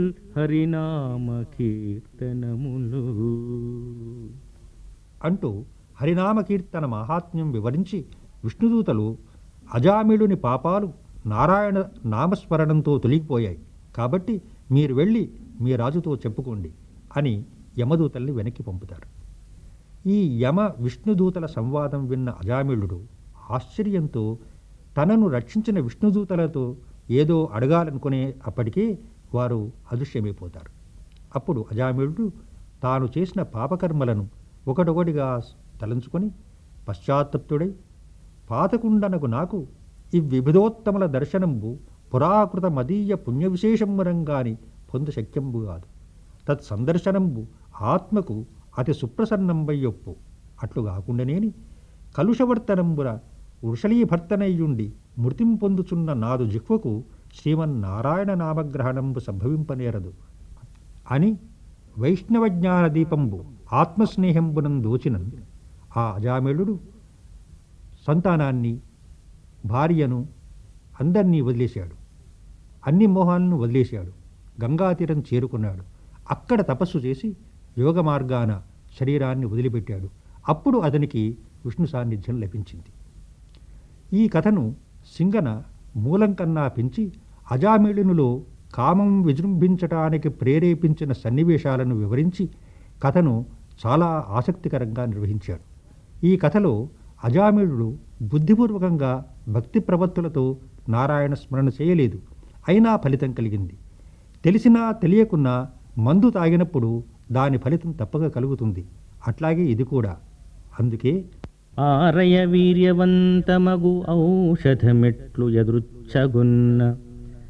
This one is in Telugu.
హరినామ కీర్తనములు అంటూ హరినామ కీర్తన మహాత్మ్యం వివరించి విష్ణుదూతలు అజామిళుని పాపాలు నారాయణ నామస్మరణంతో తొలగిపోయాయి కాబట్టి మీరు వెళ్ళి మీ రాజుతో చెప్పుకోండి అని యమదూతల్ని వెనక్కి పంపుతారు ఈ యమ విష్ణుదూతల సంవాదం విన్న అజామిళుడు ఆశ్చర్యంతో తనను రక్షించిన విష్ణుదూతలతో ఏదో అడగాలనుకునే అప్పటికే వారు అదృశ్యమైపోతారు అప్పుడు అజామిళుడు తాను చేసిన పాపకర్మలను ఒకటొకటిగా తలంచుకొని పశ్చాత్తప్తుడై పాతకుండనకు నాకు ఈ వివిధోత్తముల దర్శనంబు పురాకృత మదీయ పుణ్య విశేషమునంగాని పొంద శక్యంబు కాదు తత్సందర్శనంబు ఆత్మకు అతి సుప్రసన్నంబయ్యొప్పు అట్లు కాకుండానేని కలుషవర్తనంబున వృషలీభర్తనయ్యుండి మృతిం పొందుచున్న నాదు జిహ్వకు శ్రీమన్నారాయణ నామగ్రహణంబు సంభవింపనేరదు అని వైష్ణవ జ్ఞాన దీపంబు ఆత్మస్నేహంబునం దోచినన్ ఆ అజామిళుడు సంతానాన్ని భార్యను అందరినీ వదిలేశాడు అన్ని మోహాలను వదిలేశాడు గంగాతీరం చేరుకున్నాడు అక్కడ తపస్సు చేసి యోగ మార్గాన శరీరాన్ని వదిలిపెట్టాడు అప్పుడు అతనికి విష్ణు సాన్నిధ్యం లభించింది ఈ కథను సింగన మూలం కన్నా పెంచి అజామిళునిలో కామం విజృంభించటానికి ప్రేరేపించిన సన్నివేశాలను వివరించి కథను చాలా ఆసక్తికరంగా నిర్వహించాడు ఈ కథలో అజామిళుడు బుద్ధిపూర్వకంగా భక్తి ప్రవత్తులతో నారాయణ స్మరణ చేయలేదు అయినా ఫలితం కలిగింది తెలిసినా తెలియకున్నా మందు తాగినప్పుడు దాని ఫలితం తప్పక కలుగుతుంది అట్లాగే ఇది కూడా అందుకే ఆరయ వీర్యవంతమగు ఔషధమెట్లు ఎదురుచ్చగున్న